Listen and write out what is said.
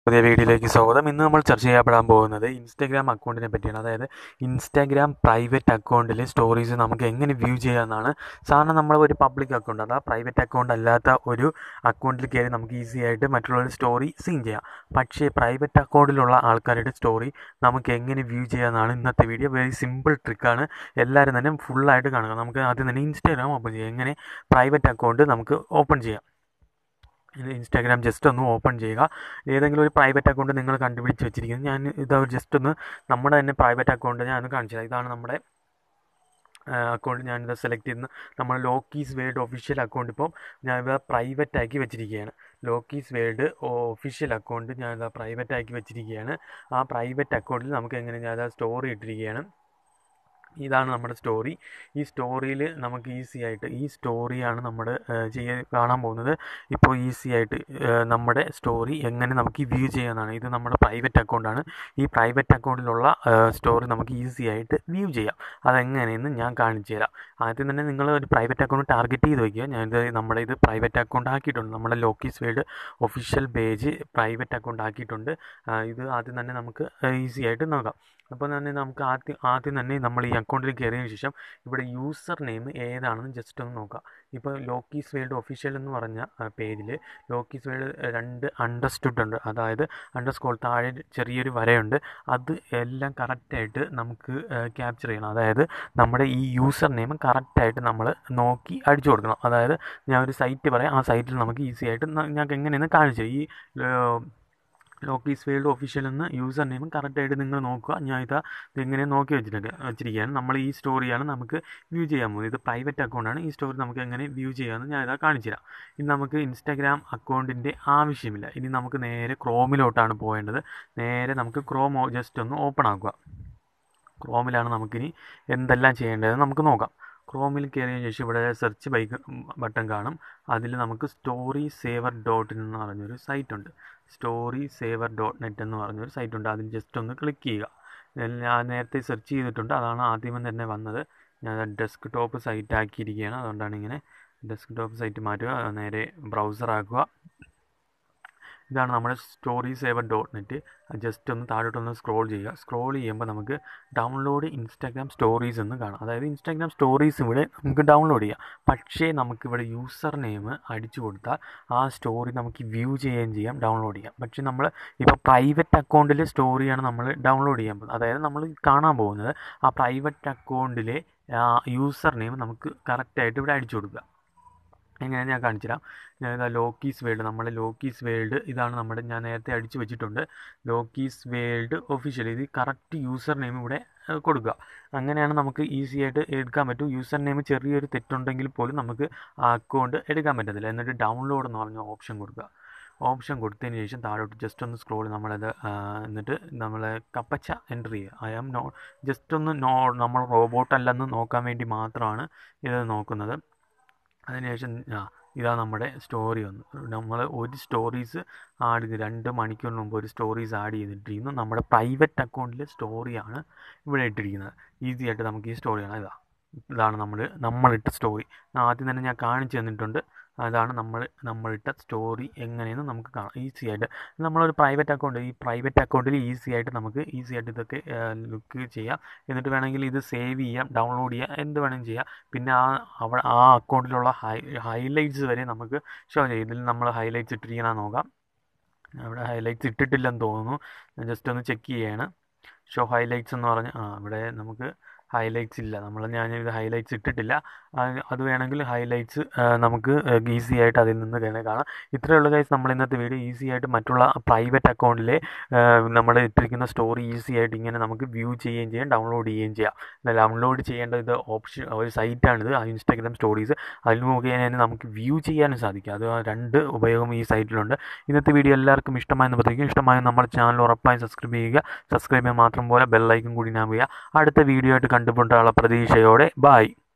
പുതിയ വീഡിയോയിലേക്ക് സ്വാഗതം ഇന്ന് നമ്മൾ ചർച്ച ചെയ്യപ്പെടാൻ പോകുന്നത് ഇൻസ്റ്റാഗ്രാം അക്കൗണ്ടിനെ പറ്റിയാണ് അതായത് ഇൻസ്റ്റാഗ്രാം പ്രൈവറ്റ് അക്കൗണ്ടിൽ സ്റ്റോറീസ് നമുക്ക് എങ്ങനെ വ്യൂ ചെയ്യാമെന്നാണ് സാധാരണ നമ്മൾ ഒരു പബ്ലിക് അക്കൗണ്ട് അതാ പ്രൈവറ്റ് അക്കൗണ്ട് അല്ലാത്ത ഒരു അക്കൗണ്ടിൽ കയറി നമുക്ക് ഈസി ആയിട്ട് മറ്റുള്ളവരുടെ സ്റ്റോറി സീൻ ചെയ്യാം പക്ഷേ പ്രൈവറ്റ് അക്കൗണ്ടിലുള്ള ആൾക്കാരുടെ സ്റ്റോറി നമുക്ക് എങ്ങനെ വ്യൂ ചെയ്യാമെന്നാണ് ഇന്നത്തെ വീഡിയോ വെരി സിമ്പിൾ ട്രിക്കാണ് എല്ലാവരും തന്നെ ഫുള്ളായിട്ട് കാണുക നമുക്ക് ആദ്യം തന്നെ ഇൻസ്റ്റാഗ്രാം ഓപ്പൺ ചെയ്യാം എങ്ങനെ പ്രൈവറ്റ് അക്കൗണ്ട് നമുക്ക് ഓപ്പൺ ചെയ്യാം ഇത് ഇൻസ്റ്റാഗ്രാം ജസ്റ്റ് ഒന്ന് ഓപ്പൺ ചെയ്യുക ഏതെങ്കിലും ഒരു പ്രൈവറ്റ് അക്കൗണ്ട് നിങ്ങൾ കണ്ടുപിടിച്ച് വെച്ചിരിക്കുന്നത് ഞാൻ ഇത് ജസ്റ്റ് ഒന്ന് നമ്മുടെ തന്നെ പ്രൈവറ്റ് അക്കൗണ്ട് ഞാൻ ഒന്ന് കാണിച്ചത് ഇതാണ് നമ്മുടെ അക്കൗണ്ട് ഞാനിത് സെലക്ട് ചെയ്യുന്ന നമ്മൾ ലോക്കീസ് വേൾഡ് ഒഫീഷ്യൽ അക്കൗണ്ട് ഇപ്പോൾ ഞാനിത് പ്രൈവറ്റ് ആക്കി വെച്ചിരിക്കുകയാണ് ലോക്കീസ് വേൾഡ് ഒഫീഷ്യൽ അക്കൗണ്ട് ഞാനിത് പ്രൈവറ്റ് ആക്കി വെച്ചിരിക്കുകയാണ് ആ പ്രൈവറ്റ് അക്കൗണ്ടിൽ നമുക്ക് എങ്ങനെ ഞാനത് സ്റ്റോറി ഇട്ടിരിക്കുകയാണ് ഇതാണ് നമ്മുടെ സ്റ്റോറി ഈ സ്റ്റോറിയിൽ നമുക്ക് ഈസി ആയിട്ട് ഈ സ്റ്റോറിയാണ് നമ്മൾ ചെയ്യ കാണാൻ പോകുന്നത് ഇപ്പോൾ ഈസി ആയിട്ട് നമ്മുടെ സ്റ്റോറി എങ്ങനെ നമുക്ക് വ്യൂ ചെയ്യാമെന്നാണ് ഇത് നമ്മുടെ പ്രൈവറ്റ് അക്കൗണ്ടാണ് ഈ പ്രൈവറ്റ് അക്കൗണ്ടിലുള്ള സ്റ്റോറി നമുക്ക് ഈസി ആയിട്ട് വ്യൂ ചെയ്യാം അതെങ്ങനെയെന്ന് ഞാൻ കാണിച്ചു തരാം ആദ്യം തന്നെ നിങ്ങൾ ഒരു പ്രൈവറ്റ് അക്കൗണ്ട് ടാർഗറ്റ് ചെയ്ത് വയ്ക്കുക ഞാനിത് നമ്മുടെ ഇത് പ്രൈവറ്റ് അക്കൗണ്ട് ആക്കിയിട്ടുണ്ട് നമ്മുടെ Lokies world official page private account ആക്കിയിട്ടുണ്ട് ഇത് ആദ്യം തന്നെ നമുക്ക് ഈസി ആയിട്ട് നോക്കാം അപ്പോൾ തന്നെ നമുക്ക് ആദ്യം ആദ്യം തന്നെ നമ്മൾ ഈ അക്കൗണ്ടിൽ കയറിയതിന് ശേഷം ഇവിടെ യൂസർ നെയിം ഏതാണെന്ന് ജസ്റ്റ് ഒന്ന് നോക്കാം ഇപ്പോൾ ലോക്കീസ് വേൾഡ് ഒഫീഷ്യൽ എന്ന് പറഞ്ഞ പേജിൽ ലോക്കീസ് വേൾഡ് രണ്ട് അണ്ടർസ്റ്റുഡ് ഉണ്ട് അതായത് അണ്ടർ സ്കോൾ താഴെ ചെറിയൊരു വരയുണ്ട് അത് എല്ലാം കറക്റ്റായിട്ട് നമുക്ക് ക്യാപ്ചർ ചെയ്യണം അതായത് നമ്മുടെ ഈ യൂസർ നെയിം കറക്റ്റായിട്ട് നമ്മൾ നോക്കി അടിച്ചു കൊടുക്കണം അതായത് ഞാൻ ഒരു സൈറ്റ് പറയാം ആ സൈറ്റിൽ നമുക്ക് ഈസി ആയിട്ട് ഞങ്ങൾക്ക് എങ്ങനെയെന്ന് കാണിച്ചു ഈ ലോക്കീസ് വേൾഡ് ഒഫീഷ്യൽ എന്ന യൂസർ നെയിം കറക്റ്റായിട്ട് നിങ്ങൾ നോക്കുക ഞാൻ ഇതാ ഇതിങ്ങനെ നോക്കി വെച്ചിട്ടുണ്ട് വെച്ചിരിക്കുകയാണ് നമ്മൾ ഈ സ്റ്റോറിയാണ് നമുക്ക് വ്യൂ ചെയ്യാൻ പോകുന്നത് ഇത് പ്രൈവറ്റ് അക്കൗണ്ടാണ് ഈ സ്റ്റോറി നമുക്ക് എങ്ങനെ വ്യൂ ചെയ്യാമെന്ന് ഞാൻ ഇതാ കാണിച്ചു തരാം ഇനി നമുക്ക് ഇൻസ്റ്റാഗ്രാം അക്കൗണ്ടിൻ്റെ ആവശ്യമില്ല ഇനി നമുക്ക് നേരെ ക്രോമിലോട്ടാണ് പോകേണ്ടത് നേരെ നമുക്ക് ക്രോം ജസ്റ്റ് ഒന്ന് ഓപ്പൺ ആക്കുക ക്രോമിലാണ് നമുക്കിനി എന്തെല്ലാം ചെയ്യേണ്ടതെന്ന് നമുക്ക് നോക്കാം ക്രോമിൽ കയറിയതിന് ശേഷം ഇവിടെ സെർച്ച് ബൈക്ക് ബട്ടൺ കാണും അതിൽ നമുക്ക് സ്റ്റോറി സേവർ ഡോട്ട് എന്ന് പറഞ്ഞൊരു സൈറ്റ് ഉണ്ട് സ്റ്റോറി സേവർ ഡോട്ട് നെറ്റ് എന്ന് പറഞ്ഞൊരു സൈറ്റ് ഉണ്ട് അതിൽ ജസ്റ്റ് ഒന്ന് ക്ലിക്ക് ചെയ്യുക ഞാൻ നേരത്തെ സെർച്ച് ചെയ്തിട്ടുണ്ട് അതാണ് ആദ്യമേ തന്നെ വന്നത് ഞാൻ ഡെസ്ക് ടോപ്പ് സൈറ്റ് ആക്കിയിരിക്കുകയാണ് അതുകൊണ്ടാണ് ഇങ്ങനെ ഡെസ്ക് ടോപ്പ് സൈറ്റ് മാറ്റുക നേരെ ബ്രൗസർ ആക്കുക ഇതാണ് നമ്മുടെ story saver dot net just ഒന്ന് താഴോട്ടൊന്ന് സ്ക്രോൾ ചെയ്യുക സ്ക്രോൾ ചെയ്യുമ്പോൾ നമുക്ക് ഡൗൺലോഡ് ഇൻസ്റ്റാഗ്രാം സ്റ്റോറീസ് എന്ന് കാണാം അതായത് ഇൻസ്റ്റാഗ്രാം സ്റ്റോറീസ് ഇവിടെ നമുക്ക് ഡൗൺലോഡ് ചെയ്യാം പക്ഷേ നമുക്കിവിടെ യൂസർ നെയിം അടിച്ചു കൊടുത്താൽ ആ സ്റ്റോറി നമുക്ക് വ്യൂ ചെയ്യുകയും ചെയ്യാം ഡൗൺലോഡ് ചെയ്യാം പക്ഷേ നമ്മൾ ഇപ്പോൾ പ്രൈവറ്റ് അക്കൗണ്ടിലെ സ്റ്റോറിയാണ് നമ്മൾ ഡൗൺലോഡ് ചെയ്യാൻ പോകുന്നത് അതായത് നമ്മൾ കാണാൻ പോകുന്നത് ആ പ്രൈവറ്റ് അക്കൗണ്ടിലെ യൂസർ നെയിം നമുക്ക് കറക്റ്റായിട്ട് ഇവിടെ അടിച്ചു കൊടുക്കുക എങ്ങനെ ഞാൻ കാണിച്ചുതരാം ഞാനിതാ ലോക്കീസ് വേൾഡ് നമ്മുടെ ലോക്കീസ് വേൾഡ് ഇതാണ് നമ്മുടെ ഞാൻ നേരത്തെ അടിച്ചു വെച്ചിട്ടുണ്ട് ലോക്കീസ് വേൾഡ് ഒഫീഷ്യൽ ഇത് കറക്റ്റ് യൂസർ നെയിം ഇവിടെ കൊടുക്കുക അങ്ങനെയാണ് നമുക്ക് ഈസി ആയിട്ട് എടുക്കാൻ പറ്റും യൂസർ നെയിം ചെറിയൊരു തെറ്റുണ്ടെങ്കിൽ പോലും നമുക്ക് ആ അക്കൗണ്ട് എടുക്കാൻ പറ്റത്തില്ല എന്നിട്ട് ഡൗൺലോഡ് എന്ന് പറഞ്ഞ ഓപ്ഷൻ കൊടുക്കുക ഓപ്ഷൻ കൊടുത്തതിന് ശേഷം താഴോട്ട് ജസ്റ്റ് ഒന്ന് സ്ക്രോൾ നമ്മളത് എന്നിട്ട് നമ്മൾ കപ്പച്ച എൻ്റർ ചെയ്യുക ഐ ആം നോ ജസ്റ്റ് ഒന്ന് നോ നമ്മൾ റോബോട്ട് അല്ലെന്ന് നോക്കാൻ വേണ്ടി മാത്രമാണ് ഇത് നോക്കുന്നത് അതിനുശേഷം ആ ഇതാ നമ്മുടെ സ്റ്റോറി വന്നു നമ്മൾ ഒരു സ്റ്റോറീസ് ആഡ് ചെയ്ത് രണ്ട് മണിക്കൂറിന് മുമ്പ് ഒരു സ്റ്റോറീസ് ആഡ് ചെയ്തിട്ടിരിക്കുന്നു നമ്മുടെ പ്രൈവറ്റ് അക്കൗണ്ടിലെ സ്റ്റോറിയാണ് ഇവിടെ ഇട്ടിരിക്കുന്നത് ഈസി ആയിട്ട് നമുക്ക് ഈ സ്റ്റോറി കാണാം ഇതാ ഇതാണ് നമ്മൾ നമ്മളിട്ട സ്റ്റോറി ആദ്യം തന്നെ ഞാൻ കാണിച്ചു തന്നിട്ടുണ്ട് അതാണ് നമ്മൾ നമ്മളിട്ട സ്റ്റോറി എങ്ങനെയെന്ന് നമുക്ക് കാണാം ഈസി ആയിട്ട് നമ്മളൊരു പ്രൈവറ്റ് അക്കൗണ്ട് ഈ പ്രൈവറ്റ് അക്കൗണ്ടിൽ ഈസി ആയിട്ട് നമുക്ക് ഈസി ആയിട്ട് ഇതൊക്കെ ലുക്ക് ചെയ്യാം എന്നിട്ട് വേണമെങ്കിൽ ഇത് സേവ് ചെയ്യാം ഡൗൺലോഡ് ചെയ്യാം എന്ത് വേണമെങ്കിലും ചെയ്യാം പിന്നെ ആ അവിടെ ആ അക്കൗണ്ടിലുള്ള ഹൈ ഹൈലൈറ്റ്സ് വരെ നമുക്ക് ഷോ ചെയ്യും ഇതിൽ നമ്മൾ ഹൈലൈറ്റ്സ് ഇട്ടിരിക്കണ നോക്കാം അവിടെ ഹൈലൈറ്റ്സ് ഇട്ടിട്ടില്ലെന്ന് തോന്നുന്നു ഞാൻ ജസ്റ്റ് ഒന്ന് ചെക്ക് ചെയ്യാണ് ഷോ ഹൈലൈറ്റ്സ് എന്ന് പറഞ്ഞ് ആ ഇവിടെ നമുക്ക് ഹൈലൈറ്റ്സ് ഇല്ല നമ്മൾ ഞാൻ ഇത് ഹൈലൈറ്റ്സ് ഇട്ടിട്ടില്ല അത് വേണമെങ്കിൽ ഹൈലൈറ്റ്സ് നമുക്ക് ഈസി ആയിട്ട് അതിൽ നിന്ന് തന്നെ കാണാം ഇത്രയുള്ള ഗൈസ് നമ്മൾ ഇന്നത്തെ വീഡിയോ ഈസി ആയിട്ട് മറ്റുള്ള പ്രൈവറ്റ് അക്കൗണ്ടിലെ നമ്മൾ ഇട്ടിരിക്കുന്ന സ്റ്റോറി ഈസി ആയിട്ട് ഇങ്ങനെ നമുക്ക് വ്യൂ ചെയ്യുകയും ചെയ്യാം ഡൗൺലോഡ് ചെയ്യുകയും ചെയ്യാം ഡൗൺലോഡ് ചെയ്യേണ്ട ഇത് ഓപ്ഷൻ ഒരു സൈറ്റാണിത് ഇൻസ്റ്റാഗ്രാം സ്റ്റോറീസ് അതിൽ മുഖേന നമുക്ക് വ്യൂ ചെയ്യാനും സാധിക്കും അത് രണ്ട് ഉപയോഗം ഈ സൈറ്റിലുണ്ട് ഇന്നത്തെ വീഡിയോ എല്ലാവർക്കും ഇഷ്ടമായെന്ന് പ്രത്യേകിക്കും ഇഷ്ടമായ നമ്മുടെ ചാനൽ ഉറപ്പായും സബ്സ്ക്രൈബ് ചെയ്യുക സബ്സ്ക്രൈബ് ചെയ്യാൻ മാത്രം പോലെ ബെല്ലൈക്കും കൂടി ഞാൻ ചെയ്യുക അടുത്ത വീഡിയോ ആയിട്ട് കണ്ടുമുട്ടാനുള്ള പ്രതീക്ഷയോടെ ബായ്